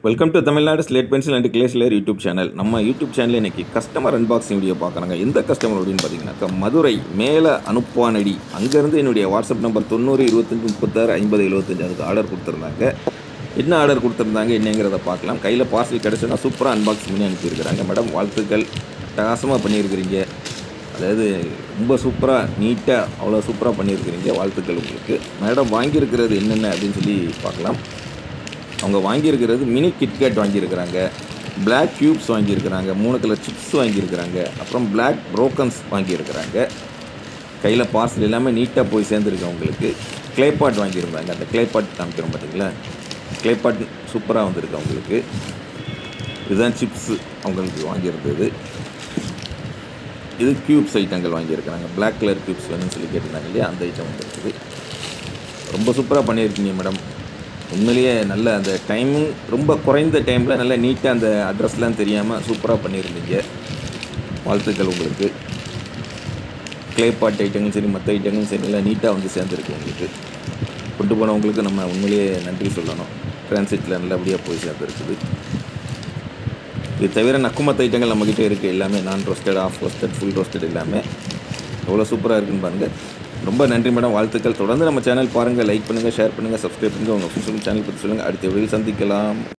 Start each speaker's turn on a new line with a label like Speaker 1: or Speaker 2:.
Speaker 1: welcome to Tamil Nadu slate pencil and கிளேஸ்லர் YouTube channel நம்ம YouTube சேனலில் இன்னைக்கு கஸ்டமர் அன்பாக்சிங் வீடியோ பார்க்குறாங்க எந்த கஸ்டமர் அப்படின்னு பார்த்தீங்கன்னாக்கா மதுரை மேலே அனுப்பானடி அங்கேருந்து என்னுடைய வாட்ஸ்அப் நம்பர் தொண்ணூறு இருபத்தஞ்சி முப்பத்தாறு ஐம்பது எழுபத்தஞ்சு அதுக்கு ஆர்டர் கொடுத்துருந்தாங்க என்ன ஆர்டர் கொடுத்துருந்தாங்க என்னங்கிறத பார்க்கலாம் கையில் பார்சல் கிடச்சுன்னா சூப்பராக அன்பாக்ஸ் பண்ணி அனுப்பியிருக்கிறாங்க மேடம் வாழ்த்துக்கள் பிரகாசமாக பண்ணியிருக்கிறீங்க அதாவது ரொம்ப சூப்பராக நீட்டாக அவ்வளோ சூப்பராக பண்ணியிருக்கிறீங்க வாழ்த்துக்கள் உங்களுக்கு மேடம் வாங்கியிருக்கிறது என்னென்ன அப்படின்னு சொல்லி பார்க்கலாம் அவங்க வாங்கியிருக்கிறது மினி கிட்கேட் வாங்கியிருக்கிறாங்க Black க்யூப்ஸ் வாங்கியிருக்கிறாங்க மூணு கலர் சிப்ஸ் வாங்கியிருக்கிறாங்க அப்புறம் Black ப்ரோக்கன்ஸ் வாங்கியிருக்கிறாங்க கையில் பார்சல் எல்லாமே நீட்டாக போய் சேர்ந்துருக்கு அவங்களுக்கு கிளேபாட் வாங்கியிருந்தாங்க அந்த கிளேபாட் காமிக்கிறோம் பார்த்தீங்களா கிளேபாட் சூப்பராக வந்திருக்கு அவங்களுக்கு இதுதான் சிப்ஸ் அவங்களுக்கு வாங்கியிருந்தது இது க்யூப்ஸ் ஐட்டங்கள் வாங்கியிருக்கிறாங்க Black கலர் க்யூப்ஸ் வேணும்னு சொல்லி கேட்டிருந்தாங்க இல்லையா அந்த ஐட்டம் வந்துருக்குது ரொம்ப சூப்பராக பண்ணியிருக்கீங்க மேடம் உண்மையிலேயே நல்ல அந்த டைமிங் ரொம்ப குறைந்த டைமில் நல்ல நீட்டாக அந்த அட்ரஸ்லாம் தெரியாமல் சூப்பராக பண்ணியிருந்தீங்க வாழ்த்துக்கள் உங்களுக்கு க்ளே பாட் ஐட்டங்களும் சரி மற்ற ஐட்டங்களும் சரி எல்லாம் நீட்டாக வந்து சேர்ந்துருக்கு உங்களுக்கு கொண்டு போனவங்களுக்கு நம்ம உண்மையிலேயே நன்றி சொல்லணும் டிரான்சிட்டில் நல்லபடியாக போய் சேர்ந்துருக்குது இது தவிர நக்குமத்த ஐட்டங்கள் நம்மக்கிட்ட இருக்குது எல்லாமே நான் roasted half roasted full roasted எல்லாமே எவ்வளோ சூப்பராக இருக்குன்னு பாருங்கள் ரொம்ப நன்றி மேடம் வாழ்த்துக்கள் தொடர்ந்து நம்ம சேனல் பாருங்கள் லைக் பண்ணுங்கள் ஷேர் பண்ணுங்கள் சப்ஸ்கிரைப் பண்ணுங்கள் உங்கள் ஃப்ரெண்ட்ஸ் சேனல் பற்றி சொல்லுங்கள் அடுத்த வீடியோ சந்திக்கலாம்